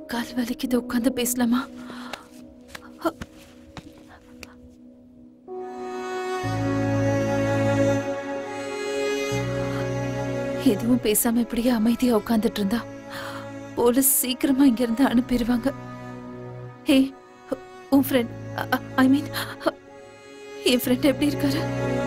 கால் வலிக்குது உட்காந்து பேசலாமா எதுவும் பேசாம இப்படியே அமைதியா உட்காந்துட்டு இருந்தா போலீஸ் சீக்கிரமா இங்க இருந்து அனுப்பிடுவாங்க ஹே உன் friend I mean N friend எப்படி இருக்காரு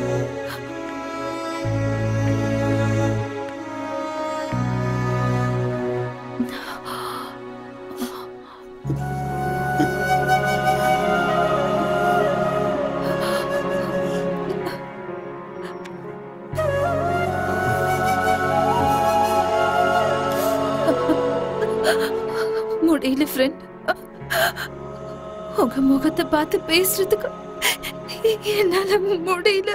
முடியல ஃப்ரெண்ட் உங்க முகத்தை பார்த்து பேசுறதுக்கு என்னால முடியல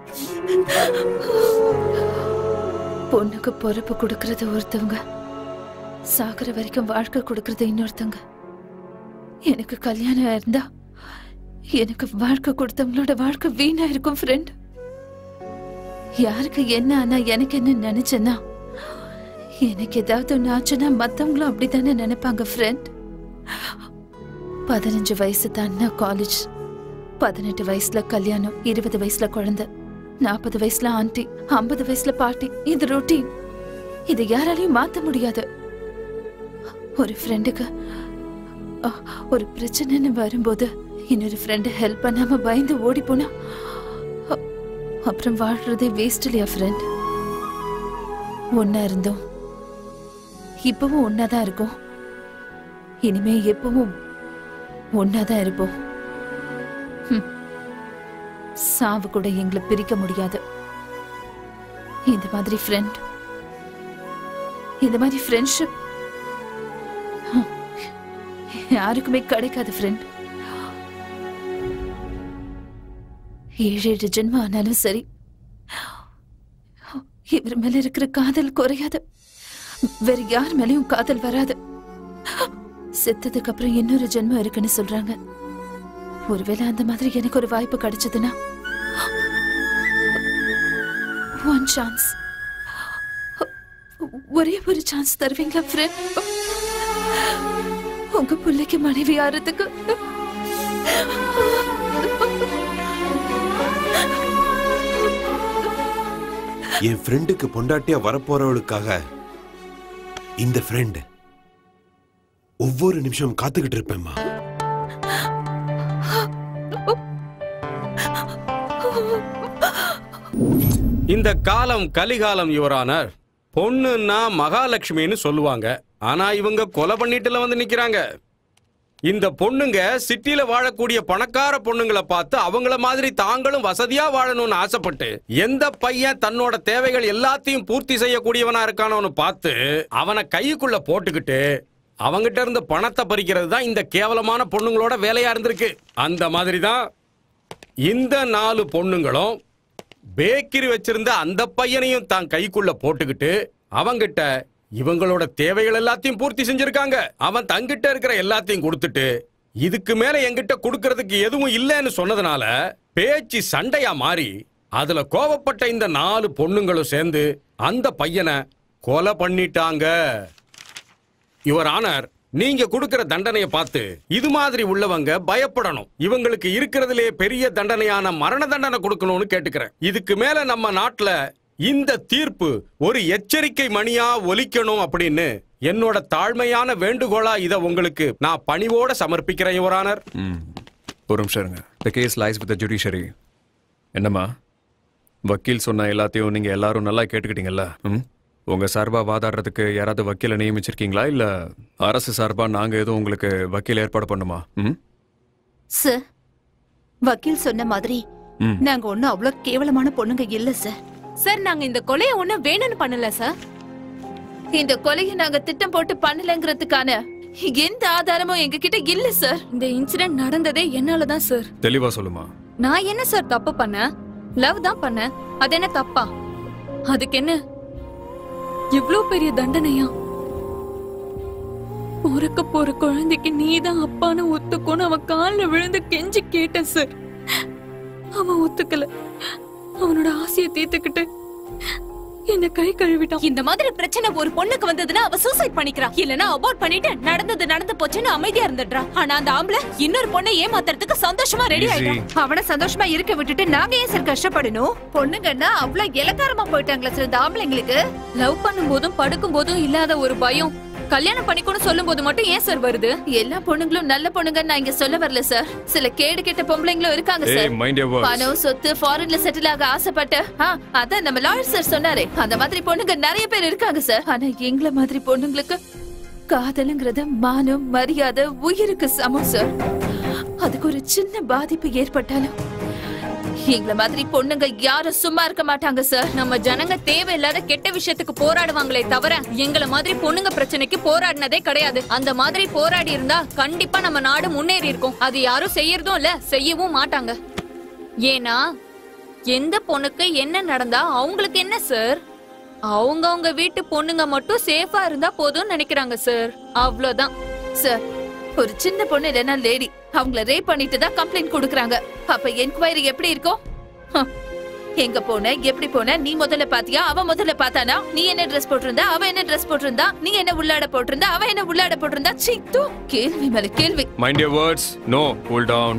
பொண்ணுக்கு பொறுப்பு கொடுக்கறது ஒருத்தவங்க சாகுற வரைக்கும் வாழ்க்கை கொடுக்கறது இன்னொருத்தவங்க எனக்கு கல்யாணம் இருந்தா எனக்கு வாழ்க்கை கொடுத்தவங்களோட வாழ்க்கை வீணா இருக்கும் ஃப்ரெண்ட் யாருக்கு என்ன ஆனா எனக்கு என்ன நினைச்சேன்னா எனக்கு ஏதாவது ஒன்று ஆச்சுன்னா மத்தவங்களும் அப்படித்தானே நினைப்பாங்க ஃப்ரெண்ட் பதினஞ்சு வயசு தான்னா காலேஜ் பதினெட்டு வயசுல கல்யாணம் இருபது வயசுல குழந்தை நாற்பது வயசுல ஆண்டி ஐம்பது வயசுல பாட்டி இது ரொட்டீன் இதை யாராலையும் மாத்த முடியாது ஒரு ஃப்ரெண்டுக்கு ஒரு பிரச்சனைன்னு வரும்போது இன்னொரு ஃப்ரெண்டு ஹெல்ப் பண்ணாம பயந்து ஓடி போனா அ- அப்புறம் வாழ்றதே வேஸ்ட் இல்லையா ஃப்ரெண்ட் ஒன்னா இருந்தோம் இப்பவும் ஒன்னாதான் இருக்கும் இனிமே எப்பவும் ஒன்னாதான் இருப்போம் ஹம். சாவு கூட எங்களை பிரிக்க முடியாது இந்த மாதிரி ஃப்ரெண்ட் இந்த மாதிரி ஃப்ரெண்ட்ஷிப் யாருக்குமே கிடைக்காது ஃப்ரெண்ட் ஏழு ஏழு ஜென்மம் ஆனாலும் சரி இவர் மேல இருக்கிற காதல் குறையாது வேற யார் மேலயும் காதல் வராது செத்ததுக்கு அப்புறம் இன்னொரு ஜென்மம் இருக்குன்னு சொல்றாங்க ஒருவேளை அந்த மாதிரி எனக்கு ஒரு வாய்ப்பு கிடைச்சதுன்னா ஒன் சான்ஸ் ஒரே ஒரு சான்ஸ் தருவீங்களா ஃப்ரெண்ட் உங்க பிள்ளைக்கு மனைவி ஆறதுக்கு என் ஃப்ரெண்டுக்கு பொண்டாட்டியா வரப்போறவளுக்காக இந்த ஃப்ரெண்ட் ஒவ்வொரு நிமிஷம் காத்துக்கிட்டு இருப்பேம்மா இந்த காலம் கலிகாலம் யுவரானர் பொண்ணுன்னா மகாலட்சுமின்னு சொல்லுவாங்க ஆனா இவங்க கொலை பண்ணிட்டுல வந்து நிக்கிறாங்க இந்த பொண்ணுங்க சிட்டில வாழக்கூடிய பணக்கார பொண்ணுங்களை பார்த்து அவங்கள மாதிரி தாங்களும் வசதியா வாழணும்னு ஆசைப்பட்டு எந்த பையன் தன்னோட தேவைகள் எல்லாத்தையும் பூர்த்தி செய்யக்கூடியவனா இருக்கானோன்னு பார்த்து அவனை கைக்குள்ள போட்டுக்கிட்டு அவங்கிட்ட இருந்து பணத்தை பறிக்கிறது தான் இந்த கேவலமான பொண்ணுங்களோட வேலையா இருந்திருக்கு அந்த மாதிரி தான் இந்த நாலு பொண்ணுங்களும் பேக்கரி வச்சிருந்த அந்த பையனையும் தான் கைக்குள்ள போட்டுக்கிட்டு அவங்கிட்ட இவங்களோட தேவைகள் எல்லாத்தையும் பூர்த்தி செஞ்சிருக்காங்க அவன் தங்கிட்ட இருக்கிற எல்லாத்தையும் கொடுத்துட்டு இதுக்கு மேல என்கிட்ட கொடுக்கறதுக்கு எதுவும் இல்லைன்னு சொன்னதுனால பேச்சு சண்டையா மாறி அதுல கோவப்பட்ட இந்த நாலு பொண்ணுங்களும் சேர்ந்து அந்த பையனை கொலை பண்ணிட்டாங்க யுவர் ஆனர் நீங்க கொடுக்கிற தண்டனையை பார்த்து இது மாதிரி உள்ளவங்க பயப்படணும் இவங்களுக்கு இருக்கிறதுலே பெரிய தண்டனையான மரண தண்டனை கொடுக்கணும்னு கேட்டுக்கிறேன் இதுக்கு மேல நம்ம நாட்டுல இந்த தீர்ப்பு ஒரு எச்சரிக்கை மணியா ஒலிக்கணும் அப்படின்னு என்னோட தாழ்மையான வேண்டுகோளா இத உங்களுக்கு நான் பணிவோட சமர்ப்பிக்கிறேன் யுவர் ஆனர் ம் ஒரு நிமிஷம் இருங்க the case lies with judiciary என்னம்மா வக்கீல் சொன்ன எல்லாத்தையும் நீங்க எல்லாரும் நல்லா கேட்டுக்கிட்டீங்கல்ல ம் உங்க சார்பா வாதாடுறதுக்கு யாராவது வக்கீலை நியமிச்சிருக்கீங்களா இல்ல அரசு சார்பா நாங்க எதுவும் உங்களுக்கு வக்கீல் ஏற்பாடு பண்ணுமா ம் சார் வக்கீல் சொன்ன மாதிரி ம். நாங்க ஒண்ணும் அவ்வளவு கேவலமான பொண்ணுங்க இல்ல சார் சார் நாங்க இந்த கொலையை ஒண்ணும் வேணும்னு பண்ணல சார் இந்த கொலையை நாங்க திட்டம் போட்டு பண்ணலங்கிறதுக்கான எந்த ஆதாரமும் எங்க கிட்ட இல்ல சார் இந்த இன்சிடென்ட் நடந்ததே என்னாலதான் சார் தெளிவா சொல்லுமா நான் என்ன சார் தப்பு பண்ணேன் லவ் தான் பண்ணேன் அது என்ன தப்பா அதுக்கு என்ன இவ்ளோ பெரிய தண்டனையா பிறக்க போற குழந்தைக்கு நீதான் அப்பான்னு ஒத்துக்கோன்னு அவன் கால்ல விழுந்து கெஞ்சி கேட்டேன் சார் அவன் ஒத்துக்கல அவனோட ஆசையை தீர்த்துக்கிட்டு என்ன கை கழுவிட்டான் இந்த மாதிரி பிரச்சனை ஒரு பொண்ணுக்கு வந்ததுன்னா அவ சூசைட் பண்ணிக்கிறா இல்லனா அபார்ட் பண்ணிட்டு நடந்தது நடந்து போச்சுன்னு அமைதியா இருந்துடுறா ஆனா அந்த ஆம்பளை இன்னொரு பொண்ணை ஏமாத்துறதுக்கு சந்தோஷமா ரெடி Easy. ஆயிட்டான் அவன சந்தோஷமா இருக்க விட்டுட்டு நாங்க ஏன் சார் கஷ்டப்படணும் பொண்ணுங்கன்னா அவ்வளவு இலக்காரமா போயிட்டாங்களா சார் இந்த ஆம்பளைங்களுக்கு லவ் பண்ணும்போதும் படுக்கும் போதும் இல்லாத ஒரு பயம் கல்யாணம் பண்ணிக்கணும்னு சொல்லும் போது மட்டும் ஏன் சார் வருது எல்லா பொண்ணுங்களும் நல்ல பொண்ணுங்கன்னு நான் இங்க சொல்ல வரல சார் சில கேடு கெட்ட பொம்பளைங்களும் இருக்காங்க ஏய் சார் மைண்ட் யோர் வேர்ட்ஸ் பணம் சொத்து ஃபாரின்ல செட்டில் ஆக ஆசைப்பட்டு ஆ, அதான் நம்ம லாயர் சார் சொன்னாரே அந்த மாதிரி பொண்ணுங்க நிறைய பேர் இருக்காங்க சார் ஆனா எங்கள மாதிரி பொண்ணுங்களுக்கு காதலுங்கிறது மானம் மரியாதை உயிருக்கு சமம் சார் அதுக்கு ஒரு சின்ன பாதிப்பு ஏற்பட்டாலும் எங்கள மாதிரி பொண்ணுங்க யாரும் சும்மா இருக்க மாட்டாங்க சார் நம்ம ஜனங்க தேவையில்லாத கெட்ட விஷயத்துக்கு போராடுவாங்களே தவிர எங்கள மாதிரி பொண்ணுங்க பிரச்சனைக்கு போராடினதே கிடையாது அந்த மாதிரி போராடி இருந்தா கண்டிப்பா நம்ம நாடு முன்னேறி இருக்கும் அது யாரும் செய்யறதும் இல்ல செய்யவும் மாட்டாங்க ஏன்னா எந்த பொண்ணுக்கு என்ன நடந்தா அவங்களுக்கு என்ன சார் அவங்க அவங்க வீட்டு பொண்ணுங்க மட்டும் சேஃபா இருந்தா போதும்னு நினைக்கிறாங்க சார் அவ்வளவுதான் சார் ஒரு சின்ன பொண்ணு இல்லைன்னா லேடி அவங்கள ரேப் பண்ணிட்டு தான் கம்ப்ளைண்ட் கொடுக்கறாங்க அப்ப என்கொயரி எப்படி இருக்கும் ஹம். எங்க போன எப்படி போன நீ முதல்ல பாத்தியா அவ முதல்ல பார்த்தானா நீ என்ன ட்ரெஸ் போட்டிருந்தா அவ என்ன ட்ரெஸ் போட்டிருந்தா நீ என்ன உள்ளாட போட்டிருந்தா அவ என்ன உள்ளாட போட்டிருந்தா சீ தூ கேள்வி மேல கேள்வி mind your words no cool down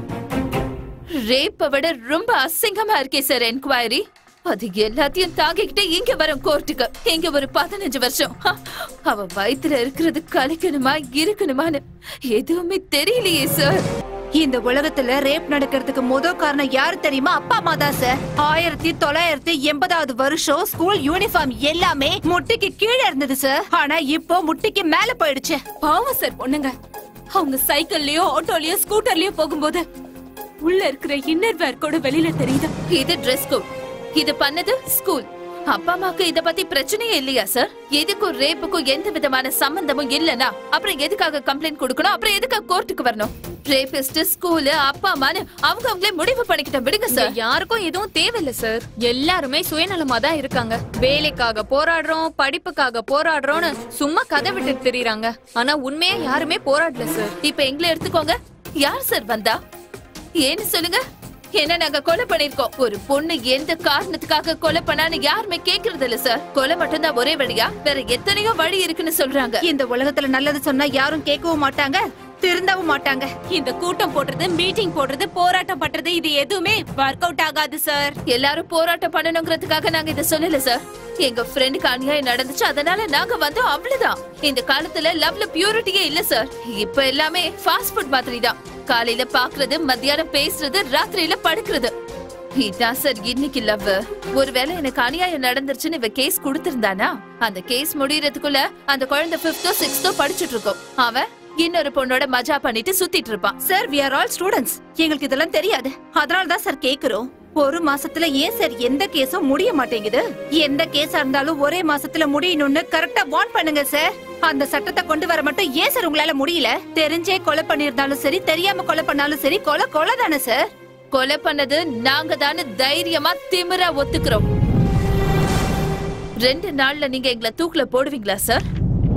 ரேப்ப விட ரொம்ப அசிங்கமா இருக்கே சார் என்கொயரி அது எல்லாத்தையும் தாங்கிக்கிட்டு இங்க வரும் கோர்ட்டுக்கு இங்க ஒரு பதினஞ்சு வருஷம் ஹ, அவ வயித்துல இருக்கிறது கலைக்கணுமா இருக்கணுமான்னு எதுவுமே தெரியலையே சார் இந்த உலகத்துல ரேப் நடக்கிறதுக்கு முத காரணம் யாரு தெரியுமா அப்பா அம்மா தான் சார் ஆயிரத்தி தொள்ளாயிரத்தி எண்பதாவது வருஷம் ஸ்கூல் யூனிஃபார்ம் எல்லாமே முட்டிக்கு கீழே இருந்தது சார் ஆனா இப்போ முட்டிக்கு மேல போயிடுச்சு பாவம் சார் பொண்ணுங்க அவங்க சைக்கிள்லயோ ஆட்டோலயோ ஸ்கூட்டர்லயோ போகும்போது உள்ள இருக்கிற இன்னர் வேர் கூட வெளியில தெரியுது இது ட்ரெஸ் கோட் இது பண்ணது ஸ்கூல் அப்பா அம்மாக்கு இத பத்தி பிரச்சனையே இல்லையா சார் எதுக்கும் ரேப்புக்கும் எந்த விதமான சம்பந்தமும் இல்லனா அப்புறம் எதுக்காக கம்ப்ளைண்ட் கொடுக்கணும் அப்புறம் எதுக்காக கோர்ட்டுக்கு வரணும் ரேபிஸ்ட் ஸ்கூலு அப்பா அம்மான்னு அவங்க அவங்களே முடிவு பண்ணிக்கிட்ட விடுங்க இங்க சார் யாருக்கும் எதுவும் தேவையில்ல சார் எல்லாருமே சுயநலமா தான் இருக்காங்க வேலைக்காக போராடுறோம் படிப்புக்காக போராடுறோம்னு சும்மா கதை விட்டு தெரியுறாங்க ஆனா உண்மையா யாருமே போராடல சார் இப்ப எங்களை எடுத்துக்கோங்க யார் சார் வந்தா ஏன்னு சொல்லுங்க என்ன நாங்க கொலை பண்ணிருக்கோம் ஒரு பொண்ணு எந்த காரணத்துக்காக கொலை பண்ணான்னு யாருமே கேக்குறது இல்ல சார் கொலை மட்டும்தான் ஒரே வழியா வேற எத்தனையோ வழி இருக்குன்னு சொல்றாங்க இந்த உலகத்துல நல்லது சொன்னா யாரும் கேட்கவும் மாட்டாங்க திருந்தவும் மாட்டாங்க இந்த கூட்டம் போடுறது மீட்டிங் போடுறது போராட்டம் பண்றது இது எதுவுமே ஒர்க் அவுட் ஆகாது சார் எல்லாரும் போராட்டம் பண்ணணுங்கிறதுக்காக நாங்க இத சொல்லல சார் எங்க ஃப்ரெண்டுக்கு அநியாயம் நடந்துச்சு அதனால நாங்க வந்தோம் அவ்வளவுதான் இந்த காலத்துல லவ்ல பியூரிட்டியே இல்ல சார் இப்ப எல்லாமே ஃபாஸ்ட் ஃபுட் மாதிரி தான் காலையில பாக்குறது மத்தியானம் பேசுறது ராத்திரியில படுக்கிறது இதான் சார் இன்னைக்கு லவ் ஒருவேளை எனக்கு அநியாயம் நடந்துருச்சுன்னு இவ கேஸ் கொடுத்திருந்தானா அந்த கேஸ் முடியறதுக்குள்ள அந்த குழந்தை பிப்தோ சிக்ஸ்தோ படிச்சுட்டு இருக்கோம் அவன் இன்னொரு பொண்ணோட மஜா பண்ணிட்டு சுத்திட்டு இருப்பான் sir we are all students எங்களுக்கு இதெல்லாம் தெரியாது அதனால தான் சார் கேக்குறோம் ஒரு மாசத்துல ஏன் சார் எந்த கேஸும் முடிய மாட்டேங்குது எந்த கேஸா இருந்தாலும் ஒரே மாசத்துல முடியணும்னு கரெக்டா வார்ன் பண்ணுங்க சார் அந்த சட்டத்தை கொண்டு வர மட்டும் ஏன் சார் உங்களால முடியல தெரிஞ்சே கொலை பண்ணிருந்தாலும் சரி தெரியாம கொலை பண்ணாலும் சரி கொலை கொலை தானே சார் கொலை பண்ணது நாங்க தானே தைரியமா திமிரா ஒத்துக்கிறோம் ரெண்டு நாள்ல நீங்க எங்களை தூக்குல போடுவீங்களா சார்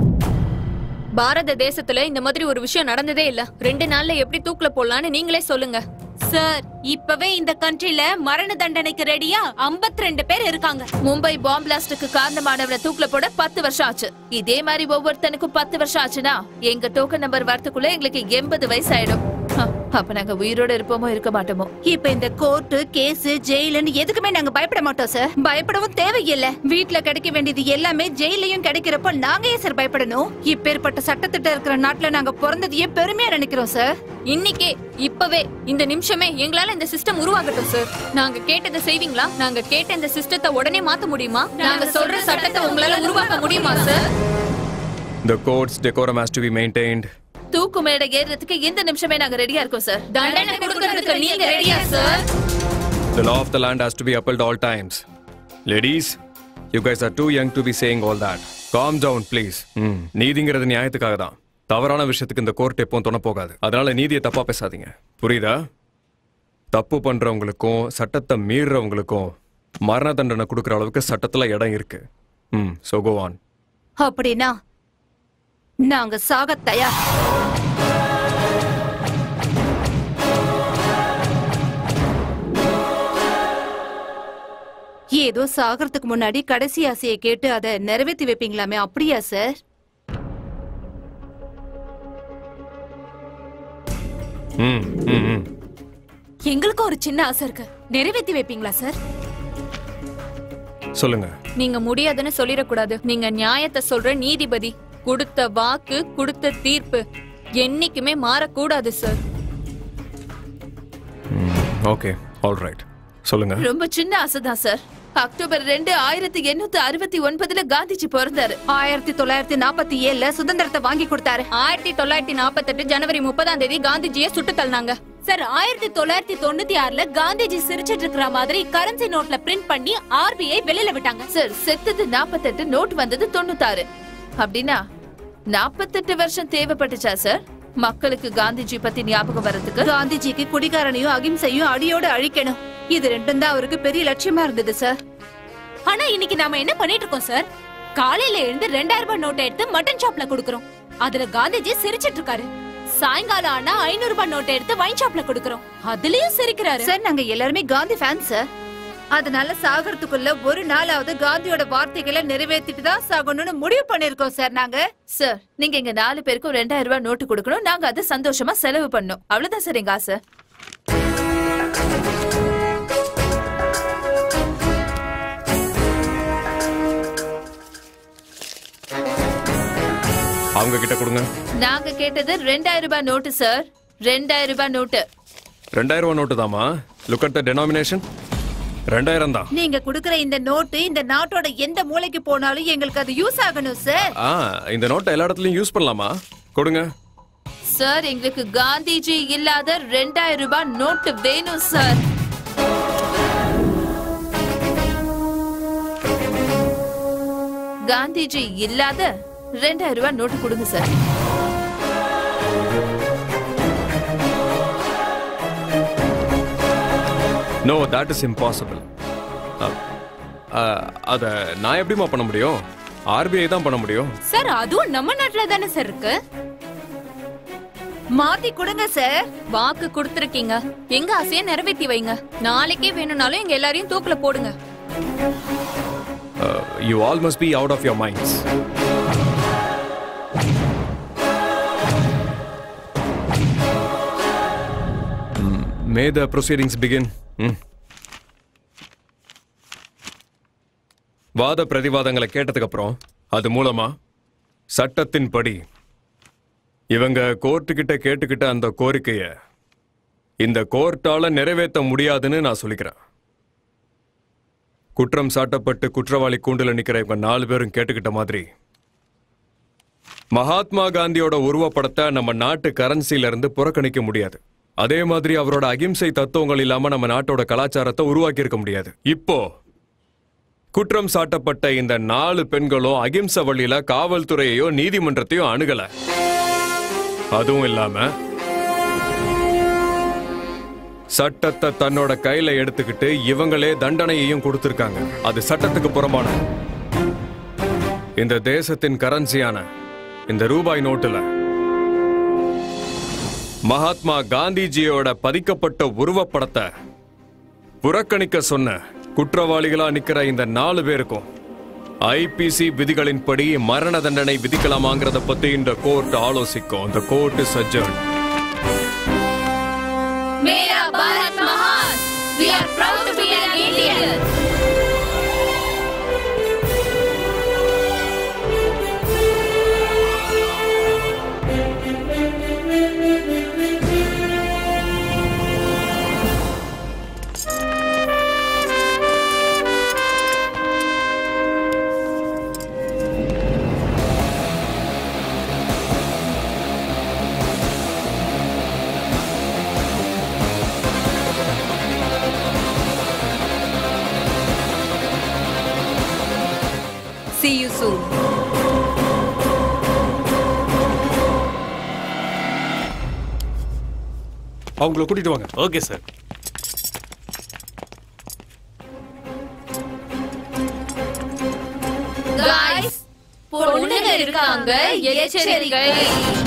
பாரத தேசத்துல இந்த மாதிரி ஒரு விஷயம் நடந்ததே இல்ல ரெண்டு நாள்ல எப்படி தூக்குல போடலாம்னு நீங்களே சொல்லுங்க சார் இப்பவே இந்த கண்ட்ரில மரண தண்டனைக்கு ரெடியா 52 ரெண்டு பேர் இருக்காங்க மும்பை பாம் பிளாஸ்டுக்கு காரணமானவரை தூக்குல போட பத்து வருஷம் ஆச்சு இதே மாதிரி ஒவ்வொருத்தனுக்கும் பத்து வருஷம் ஆச்சுன்னா எங்க டோக்கன் நம்பர் வரதுக்குள்ள எங்களுக்கு எண்பது வயசு ஆயிடும் ஹ, அப்ப நாங்க உயிரோட இருப்போமோ இருக்க மாட்டோமோ இப்ப இந்த கோர்ட்டு கேஸ் ஜெயிலுன்னு எதுக்குமே நாங்க பயப்பட மாட்டோம் சார் பயப்படவும் தேவையில்லை வீட்ல கிடைக்க வேண்டியது எல்லாமே ஜெயிலையும் கிடைக்கிறப்போ நாங்க ஏன் சார் பயப்படணும் இப்பேற்பட்ட சட்டத்திட்ட இருக்கிற நாட்டுல நாங்க பிறந்ததையே பெருமையா நினைக்கிறோம் சார் இன்னைக்கே இப்பவே இந்த நிமிஷமே எங்களால இந்த சிஸ்டம் உருவாகட்டும் சார் நாங்க கேட்டதை செய்வீங்களா நாங்க கேட்ட இந்த சிஸ்டத்தை உடனே மாத்த முடியுமா நாங்க சொல்ற சட்டத்தை உங்களால உருவாக்க முடியுமா sir The court's decorum has to be maintained. தூக்கு மேடை ஏறுறதுக்கு இந்த நிமிஷமே நாங்க ரெடியா இருக்கோம் சார் தண்டனை கொடுக்கறதுக்கு நீங்க ரெடியா sir The law of the land has to be upheld all times. Ladies, you guys are too young to be saying all that. Calm down, please. ம் நீதிங்கிறது நியாயத்துக்காக தான் தவறான விஷயத்துக்கு இந்த கோர்ட் எப்பவும் துணை போகாது அதனால நீதியை தப்பா பேசாதீங்க புரியுதா தப்பு பண்றவங்களுக்கும் சட்டத்தை மீறுறவங்களுக்கும் மரண தண்டனை கொடுக்குற அளவுக்கு சட்டத்துல இடம் இருக்கு ம் so go on அப்படின்னா நாங்க சாக தயார் ஏதோ சாகறதுக்கு முன்னாடி கடைசி ஆசையை கேட்டு அதை நிறைவேத்தி வைப்பீங்களாமே அப்படியா சார் ம் ம் ம் எங்களுக்கு ஒரு சின்ன ஆசை இருக்கு நிறைவேத்தி வைப்பீங்களா சார் சொல்லுங்க நீங்க முடியாதுன்னு சொல்லிடக்கூடாது நீங்க நியாயத்தை சொல்ற நீதிபதி கொடுத்த வாக்கு கொடுத்த தீர்ப்பு என்னைக்குமே மாறக்கூடாது சார் ஓகே ஆல் ரைட் சொல்லுங்க ரொம்ப சின்ன ஆசைதான் சார் அக்டோபர் ரெண்டு ஆயிரத்தி எண்ணூத்தி அறுபத்தி ஒன்பதுல காந்திஜி பிறந்தாரு ஆயிரத்தி தொள்ளாயிரத்தி நாற்பத்தி ஏழுல சுதந்திரத்தை வாங்கி கொடுத்தாரு ஆயிரத்தி தொள்ளாயிரத்தி நாற்பத்தெட்டு ஜனவரி முப்பதாம் தேதி காந்திஜியை சுட்டு தள்ளினாங்க சார் ஆயிரத்தி தொள்ளாயிரத்தி தொண்ணூத்தி ஆறுல காந்திஜி சிரிச்சிட்டு இருக்கிற மாதிரி கரன்சி நோட்ல பிரிண்ட் பண்ணி ஆர்பிஐ வெளியில விட்டாங்க சார் செத்தது நாற்பத்தெட்டு நோட் வந்தது தொண்ணூத்தாறு அப்படின்னா நாற்பத்தெட்டு வருஷம் தேவைப்பட்டுச்சா சார் மக்களுக்கு காந்திஜி பத்தி ஞாபகம் வர்றதுக்கு காந்திஜிக்கு குடிகாரனையும் அகிம்சையும் அடியோட அழிக்கணும் இது ரெண்டும் தான் அவருக்கு பெரிய லட்சியமா இருந்தது சார் ஆனா இன்னைக்கு நாம என்ன பண்ணிட்டு இருக்கோம் சார் காலையில எழுந்து ரெண்டாயிரம் ரூபாய் நோட்டை எடுத்து மட்டன் ஷாப்ல கொடுக்கறோம் அதுல காந்திஜி சிரிச்சிட்டு இருக்காரு சாயங்காலம் ஆனா ஐநூறு ரூபாய் நோட்டை எடுத்து வைன் ஷாப்ல கொடுக்கறோம் அதுலயும் சிரிக்கிறாரு சார் நாங்க எல்லாருமே காந்தி ஃபேன் சார் அதனால சாகறதுக்குள்ள ஒரு நாளாவது காந்தியோட வார்த்தைகளை நிறைவேற்றிட்டு தான் சாகணும்னு முடிவு பண்ணிருக்கோம் சார் நாங்க சார் நீங்க எங்க நாலு பேருக்கும் ரெண்டாயிரம் ரூபாய் நோட்டு கொடுக்கணும் நாங்க அதை சந்தோஷமா செலவு பண்ணோம் அவ்வளவுதான் சார் எங்க ஆசை அவங்க கிட்ட கொடுங்க நாங்க கேட்டது ரெண்டாயிரம் ரூபாய் நோட்டு சார் ரெண்டாயிரம் ரூபாய் நோட்டு ரெண்டாயிரம் ரூபா நோட்டு தாமா லுக் அட் த டெனாமினேஷன் ரெண்டாயிரம் தான் நீங்க குடுக்கற இந்த நோட்டு இந்த நாட்டோட எந்த மூலைக்கு போனாலும் எங்களுக்கு அது யூஸ் ஆகணும் சார் ஆ இந்த நோட்டை எல்லா இடத்துலயும் யூஸ் பண்ணலாமா கொடுங்க சார் எங்களுக்கு காந்திஜி இல்லாத ரெண்டாயிரம் ரூபாய் நோட்டு வேணும் சார் காந்திஜி இல்லாத ரெண்டாயிரம் ரூபாய் நோட்டு கொடுங்க sir no that is impossible அதை நான் எப்படிமா பண்ண முடியும் ஆர்பிஐ தான் பண்ண முடியும் சார் அதுவும் நம்ம நாட்டுல தானே சார் இருக்கு மாத்தி கொடுங்க சார் வாக்கு கொடுத்திருக்கீங்க எங்க ஆசையை நிறைவேத்தி வைங்க நாளைக்கே வேணும்னாலும் எங்க எல்லாரையும் தூக்குல போடுங்க you all must be out of your minds may the proceedings begin வாத பிரதிவாதங்களை கேட்டதுக்கு அப்புறம் அது மூலமா சட்டத்தின்படி இவங்க கோர்ட்டு கிட்ட கேட்டுக்கிட்ட அந்த கோரிக்கைய இந்த கோர்ட்டால நிறைவேற்ற முடியாதுன்னு நான் சொல்லிக்கிறேன் குற்றம் சாட்டப்பட்டு குற்றவாளி கூண்டுல நிக்கிற இவங்க நாலு பேரும் கேட்டுக்கிட்ட மாதிரி மகாத்மா காந்தியோட உருவப்படத்தை நம்ம நாட்டு கரன்சில இருந்து புறக்கணிக்க முடியாது அதே மாதிரி அவரோட அகிம்சை தத்துவங்கள் இல்லாம நம்ம நாட்டோட கலாச்சாரத்தை உருவாக்கி இருக்க முடியாது இப்போ குற்றம் சாட்டப்பட்ட இந்த நாலு பெண்களும் அகிம்சை வழியில காவல்துறையையோ நீதிமன்றத்தையோ அணுகல அதுவும் இல்லாம சட்டத்தை தன்னோட கையில எடுத்துக்கிட்டு இவங்களே தண்டனையையும் கொடுத்திருக்காங்க அது சட்டத்துக்கு புறம்பானது இந்த தேசத்தின் கரன்சியான இந்த ரூபாய் நோட்டுல மகாத்மா காந்திஜியோட பதிக்கப்பட்ட உருவப்படத்தை புறக்கணிக்க சொன்ன குற்றவாளிகளா நிக்கிற இந்த நாலு பேருக்கும் ஐபிசி விதிகளின்படி மரண தண்டனை விதிக்கலாமாங்கிறத பத்தி இந்த கோர்ட் ஆலோசிக்கும் இந்த கோர்ட் சஜ்ஜன் मेरा भारत महान we are proud to be an Indian See you soon. அவங்கள கூட்டிட்டு வாங்க ஓகே சார் guys பொண்ணுங்க இருக்காங்க எச்சரிக்கை